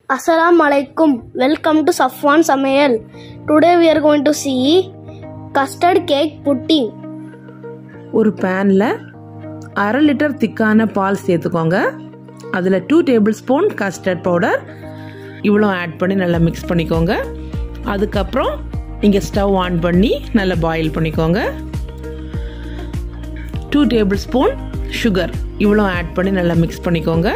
Assalamu alaikum. Welcome to Safwan Samayal. Today we are going to see custard cake pudding. ஒரு பேனில் அரை litre திக்கான பால் சேர்த்துக்கோங்க அதில் two tablespoon custard powder இவ்வளோ ஆட் பண்ணி நல்லா மிக்ஸ் பண்ணிக்கோங்க அதுக்கப்புறம் நீங்கள் ஸ்டவ் ஆன் பண்ணி நல்லா பாயில் பண்ணிக்கோங்க டூ டேபிள் ஸ்பூன் சுகர் இவ்வளோ ஆட் பண்ணி நல்லா மிக்ஸ் பண்ணிக்கோங்க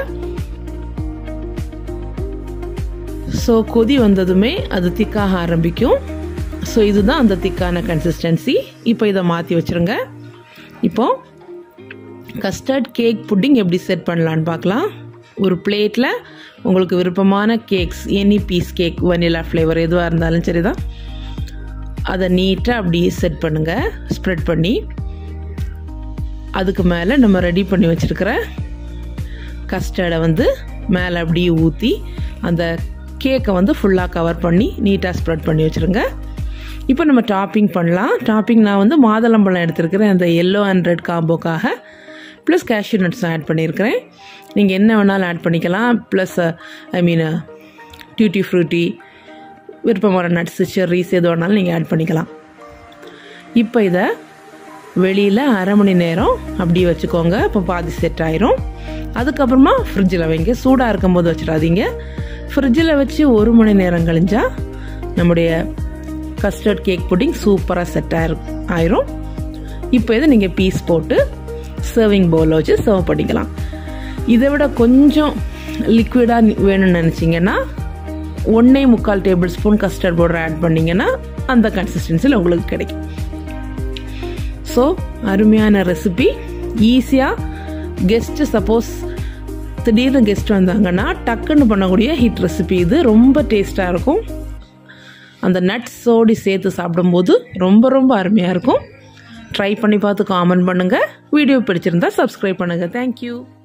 ஸோ கொதி வந்ததுமே அது திக்காக ஆரம்பிக்கும் ஸோ இதுதான் அந்த திக்கான கன்சிஸ்டன்சி இப்போ இதை மாற்றி வச்சுருங்க இப்போ கஸ்டர்ட் கேக் புட்டிங் எப்படி செட் பண்ணலான்னு பார்க்கலாம் ஒரு பிளேட்டில் உங்களுக்கு விருப்பமான cakes any piece cake vanilla flavour எதுவாக இருந்தாலும் சரி தான் அதை நீட்டாக அப்படி செட் பண்ணுங்கள் ஸ்ப்ரெட் பண்ணி அதுக்கு மேலே நம்ம ரெடி பண்ணி வச்சுருக்கிற கஸ்டர்டை வந்து மேலே அப்படியே ஊற்றி அந்த கேக்கை வந்து ஃபுல்லாக கவர் பண்ணி நீட்டாக ஸ்ப்ரெட் பண்ணி வச்சுருங்க இப்போ நம்ம டாப்பிங் பண்ணலாம் டாப்பிங் நான் வந்து மாதுளம்பழம் எடுத்துருக்கிறேன் அந்த எல்லோ அண்ட் ரெட் காம்போக்காக ப்ளஸ் கேஷ்யூ நட்ஸும் ஆட் பண்ணியிருக்கிறேன் நீங்கள் என்ன வேணாலும் ஆட் பண்ணிக்கலாம் plus I mean tutti frutti விருப்பமான நட்ஸு செர்ரிஸ் எது வேணாலும் நீங்கள் ஆட் பண்ணிக்கலாம் இப்போ இதை வெளியில் அரை மணி நேரம் அப்படியே வச்சுக்கோங்க இப்போ பாதி செட் ஆயிரும் அதுக்கப்புறமா ஃப்ரிட்ஜில் வைங்க சூடாக இருக்கும்போது வச்சிடாதீங்க ஃப்ரிட்ஜில் வச்சு ஒரு மணி நேரம் கழிஞ்சா நம்முடைய கஸ்டர்ட் கேக் புட்டிங் சூப்பராக செட் ஆயிரும் ஆயிரும் இப்போ இதை நீங்கள் பீஸ் போட்டு சர்விங் பவுலில் வச்சு சர்வ் பண்ணிக்கலாம் இதை விட கொஞ்சம் லிக்விடாக வேணும்னு நினச்சிங்கன்னா ஒன்றே முக்கால் tablespoon custard powder add பண்ணிங்கன்னா அந்த கன்சிஸ்டன்சியில் உங்களுக்கு கிடைக்கும் ஸோ அருமையான ரெசிபி ஈஸியாக கெஸ்ட்டு சப்போஸ் திடீர்னு கெஸ்ட் வந்தாங்கன்னா டக்குன்னு பண்ணக்கூடிய ஹிட் ரெசிபி இது ரொம்ப டேஸ்ட்டாக இருக்கும் அந்த நட்ஸோடி சேர்த்து சாப்பிடும்போது ரொம்ப ரொம்ப அருமையாக இருக்கும் ட்ரை பண்ணி பார்த்து காமெண்ட் பண்ணுங்கள் வீடியோ பிடிச்சிருந்தா சப்ஸ்கிரைப் பண்ணுங்கள் தேங்க்யூ